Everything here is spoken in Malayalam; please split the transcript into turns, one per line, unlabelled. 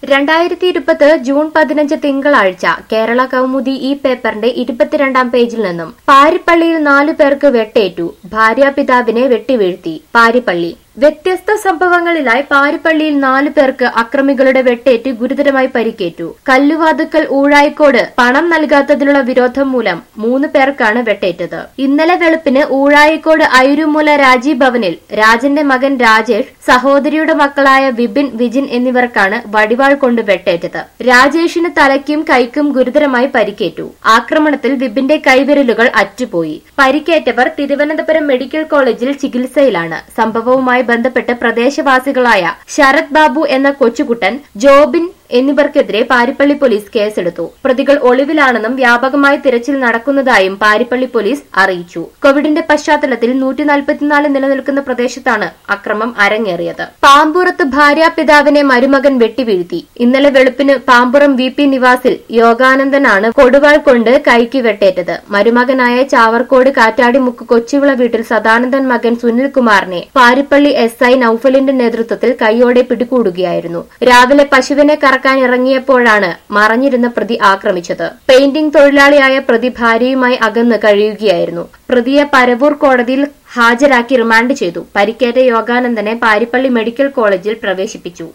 രണ്ടായിരത്തി ഇരുപത് ജൂൺ പതിനഞ്ച് തിങ്കളാഴ്ച കേരള കൗമുദി ഈ പേപ്പറിന്റെ ഇരുപത്തിരണ്ടാം പേജിൽ നിന്നും പാരിപ്പള്ളിയിൽ നാലു പേർക്ക് വെട്ടേറ്റു ഭാര്യാപിതാവിനെ വെട്ടിവീഴ്ത്തി പാരിപ്പള്ളി വ്യത്യസ്ത സംഭവങ്ങളിലായി പാരിപ്പള്ളിയിൽ നാലു പേർക്ക് അക്രമികളുടെ വെട്ടേറ്റ് ഗുരുതരമായി പരിക്കേറ്റു കല്ലുവാതുക്കൽ ഊഴായിക്കോട് പണം നൽകാത്തതിലുള്ള വിരോധം മൂലം മൂന്ന് പേർക്കാണ് വെട്ടേറ്റത് ഇന്നലെ വെളുപ്പിന് ഊഴായിക്കോട് ഐരുമൂല രാജീവ് ഭവനിൽ രാജന്റെ മകൻ രാജേഷ് സഹോദരിയുടെ മക്കളായ വിപിൻ വിജിൻ എന്നിവർക്കാണ് വടിവാൾ കൊണ്ട് വെട്ടേറ്റത് രാജേഷിന് തലയ്ക്കും കൈക്കും ഗുരുതരമായി പരിക്കേറ്റു ആക്രമണത്തിൽ വിപിന്റെ കൈവിരലുകൾ അറ്റുപോയി പരിക്കേറ്റവർ തിരുവനന്തപുരം മെഡിക്കൽ കോളേജിൽ ചികിത്സയിലാണ് സംഭവവുമായി ബന്ധപ്പെട്ട് പ്രദേശവാസികളായ ശരത് ബാബു എന്ന കൊച്ചുകുട്ടൻ ജോബിൻ എന്നിവർക്കെതിരെ പാരിപ്പള്ളി പോലീസ് കേസെടുത്തു പ്രതികൾ ഒളിവിലാണെന്നും വ്യാപകമായി തിരച്ചിൽ നടക്കുന്നതായും പാരിപ്പള്ളി പോലീസ് അറിയിച്ചു കോവിഡിന്റെ പശ്ചാത്തലത്തിൽ നൂറ്റി നാൽപ്പത്തിനാല് നിലനിൽക്കുന്ന പ്രദേശത്താണ് അക്രമം അരങ്ങേറിയത് പാമ്പുറത്ത് ഭാര്യാപിതാവിനെ മരുമകൻ വെട്ടിവീഴ്ത്തി ഇന്നലെ വെളുപ്പിന് പാമ്പുറം വി പി നിവാസിൽ യോഗാനന്ദനാണ് കൊടുവാൾ കൊണ്ട് കൈക്ക് വെട്ടേറ്റത് മരുമകനായ ചാവർക്കോട് കാറ്റാടിമുക്ക് കൊച്ചിവിള വീട്ടിൽ സദാനന്ദൻ മകൻ സുനിൽകുമാറിനെ പാരിപ്പള്ളി എസ് ഐ നൌഫലിന്റെ നേതൃത്വത്തിൽ കൈയോടെ പിടികൂടുകയായിരുന്നു രാവിലെ പശുവിനെ കറക്കാൻ ഇറങ്ങിയപ്പോഴാണ് മറഞ്ഞിരുന്ന പ്രതി ആക്രമിച്ചത് പെയിന്റിംഗ് തൊഴിലാളിയായ പ്രതി ഭാര്യയുമായി അകന്ന് കഴിയുകയായിരുന്നു പ്രതിയെ പരവൂർ കോടതിയിൽ ഹാജരാക്കി റിമാൻഡ് ചെയ്തു പരിക്കേറ്റ യോഗാനന്ദനെ പാരിപ്പള്ളി മെഡിക്കൽ കോളേജിൽ പ്രവേശിപ്പിച്ചു